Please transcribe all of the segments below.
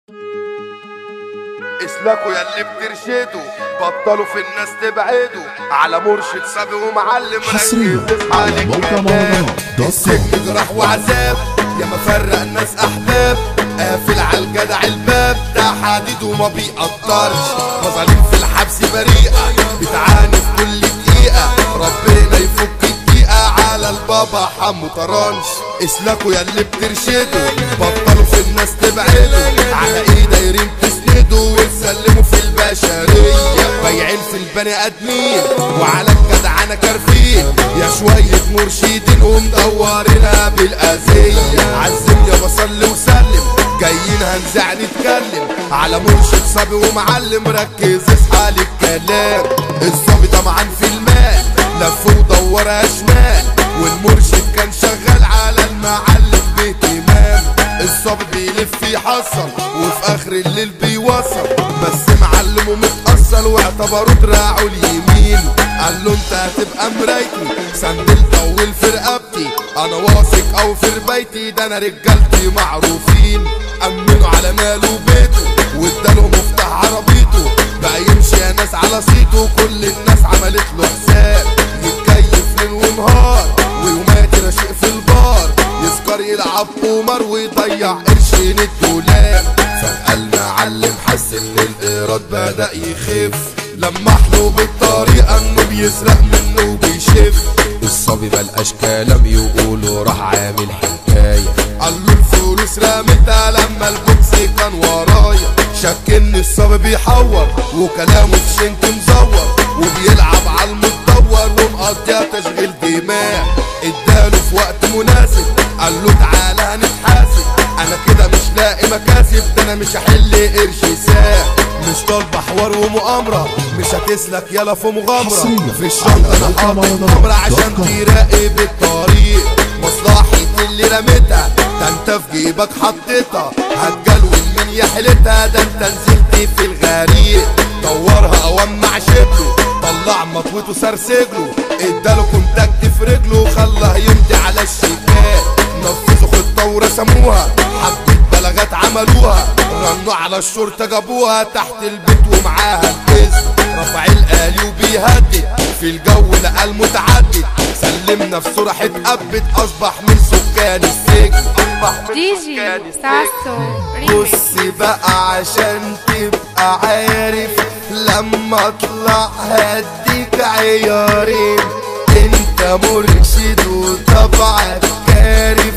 اسلكوا ياللي بترشدوا بطلوا في الناس تبعدوا على مرشد سابق ومعلم حصريا ركز اسمع على موقع الكلام. مهرجانات دوت السجن كوم. جراح وعذاب يا مفرق الناس احباب قافل على الجدع الباب ده حديد وما بيقطرش مظالم في الحبس بريئة بتعاني في كل دقيقة ربنا يفك الدقيقة على البابا حمو طرانش اسلكوا ياللي بترشدوا بطلوا في الناس تبعدوا على ايه دايرين تسندوا وتسلموا في البشرية بايعين في البني ادمين وعلى الجدعنة كارفين يا شوية مرشدين ومدورينها بالاذية عزم يا بصلي وسلم جايين هنزع نتكلم على مرشد صبي ومعلم ركز اصحى للكلام الصبي طبعا في المال لف ودور شمال والمرشد كان شغال على المعلم باهتمام الصبي بيلف يحصل وفي اخر الليل بيوصل بس معلمه متأصل واعتبره دراعه اليمين قال له انت هتبقى مرايتي سندل طول في رقبتي انا واثق او في ربايتي ده انا رجالتي معروفين امنوا على ماله وبيته واداله مفتاح عربيته بقى يمشي يا ناس على صيته كل الناس عملت له حساب يتكيف ليل ونهار ويومات رشيق في البار يسكر يلعب قمر ويضيع قرشين الدولار فجأة المعلم حس ان الايراد بدأ يخف لمح له بالطريقة انه بيسرق منه وبيشف الصبي ملقاش كلام يقوله راح عامل حكاية قال له الفلوس رميتها لما البوكس كان ورايا شك ان الصبي بيحور وكلامه في شنك مزور وبيلعب على المتطور ومقضيها تشغيل دماغ اداله في وقت مناسب قال له تعالى هنتحاسب انا كده مش لاقي مكاسب ده انا مش هحل قرش ساعة مش طالبة حوار ومؤامرة مش هتسلك يلا في مغامرة حصريا في الشنطة انا على حاطط موقع نمرة عشان دوت كوم. تراقب الطريق مصلحة اللي رميتها ده انت في جيبك حطيتها هتجلول من يحلتها ده انت نزلت في الغريق دورها ومع شبله طلع مطوته سرسجله اداله كونتاكت في رجله خلاه يمضي على الشيكات نفذوا خطة ورسموها حبة بلاغات عملوها رنوا على الشرطة جابوها تحت البيت ومعاها الاسم رفع الآلي وبيهدد في الجو لقى المتعدد سلم نفسه راح اتقبت اصبح من سكان السجن اصبح من دي سكان جي السجن ساسو ريميكس بص بقى عشان تبقى عارف لما اطلع هديك عيارين انت مرشد وطبعك كارف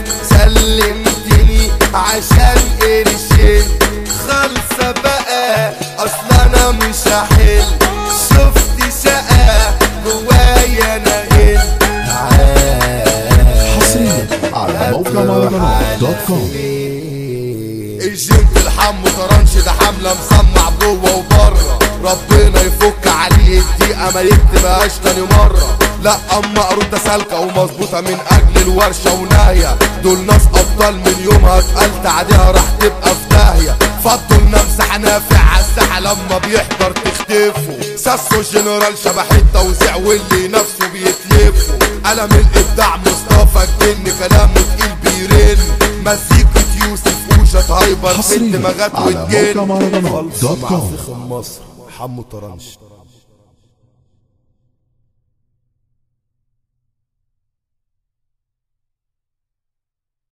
سلمتني عشان قرشين خالصة بقى اصل انا مش هحل شفت شقة جوايا انا غل حصريا على موقع مهرجانات دوت كوم الجيم في الحم طرنش ده حملة مسمع جوه وبره ربنا يفك عليه الدقيقة ما يكتبهاش تاني مرة لا اما قروطة سالكة ومظبوطة من اجل الورشة وناهية دول ناس ابطال من يومها اتقلت عليها راح تبقى في داهية فضوا لنا مساحة نافع عالساحة لما بيحضر تختفوا ساسو جنرال شبح التوزيع واللي نفسه بيتلفوا قلم الابداع مصطفى الجن كلامه تقيل بيرن مزيكة يوسف وجت هايبر في حصريا الدماغات على والجن موقع مهرجانات دوت مع كوم. فخم مصر حمو طرنش